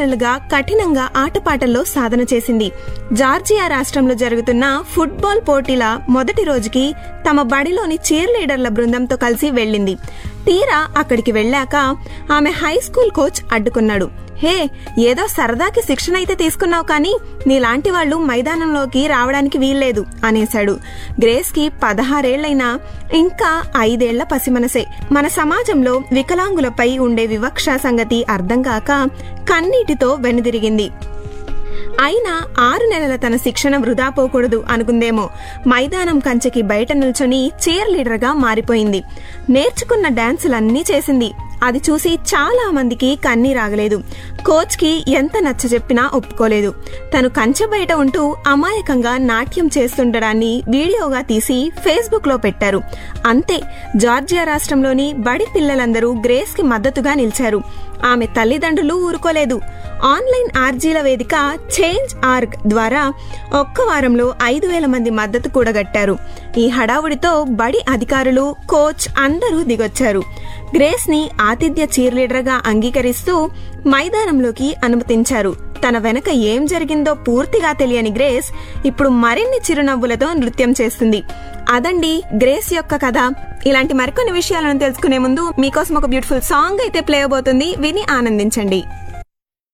నెలలుగా కఠినంగా ఆటపాటల్లో సాధన చేసింది జార్జియా రాష్ట్రంలో జరుగుతున్న ఫుట్బాల్ పోటీల మొదటి రోజుకి తమ బడిలోని చీర్ లీడర్ల బృందంతో కలిసి వెళ్ళింది తీరా అక్కడికి వెళ్ళాక ఆమె హై స్కూల్ కోచ్ అడ్డుకున్నాడు హే ఏదో సరదాకి శిక్షణ అయితే తీసుకున్నావు కానీ నీలాంటి వాళ్ళు మైదానంలోకి రావడానికి వీల్లేదు అనేశాడు గ్రేస్ కి పదహారేళ్లైనా ఇంకా ఐదేళ్ల పసిమనసే మన సమాజంలో వికలాంగులపై ఉండే వివక్ష సంగతి అర్థం కాక కన్నీటితో వెనుదిరిగింది అయినా ఆరు నెలల తన శిక్షణ వృధా పోకూడదు అనుకుందేమో మైదానం కంచెకి బయట నిల్చొని చీర్ లీడర్గా మారిపోయింది నేర్చుకున్న డాన్సులన్నీ చేసింది అది చూసి చాలా మందికి కన్నీరాగలేదు కోచ్కి ఎంత నచ్చ చెప్పినా ఒప్పుకోలేదు తను కంచె బయట ఉంటూ అమాయకంగా నాట్యం చేస్తుండడాన్ని వీడియోగా తీసి ఫేస్బుక్ లో పెట్టారు అంతే జార్జియా రాష్ట్రంలోని బడి పిల్లలందరూ గ్రేస్ కి మద్దతుగా నిలిచారు ఆమె తల్లిదండ్రులు ఊరుకోలేదు ఆన్లైన్ ఆర్జీల వేదిక చేంజ్ ఆర్గ్ ద్వారా ఒక్క వారంలో ఐదు వేల మంది మద్దతు కూడగట్టారు ఈ హడావుడితో బడి అధికారులు కోచ్ అందరూ దిగొచ్చారు గ్రేస్ ని ఆతిథ్య చీర్లీడర్గా అంగీకరిస్తూ మైదానంలోకి అనుమతించారు తన వెనక ఏం జరిగిందో పూర్తిగా తెలియని గ్రేస్ ఇప్పుడు మరిన్ని చిరునవ్వులతో నృత్యం చేస్తుంది అదండి గ్రేస్ యొక్క కథ ఇలాంటి మరికొన్ని విషయాలను తెలుసుకునే ముందు మీకోసం ఒక బ్యూటిఫుల్ సాంగ్ అయితే ప్లే అవబోతుంది విని ఆనందించండి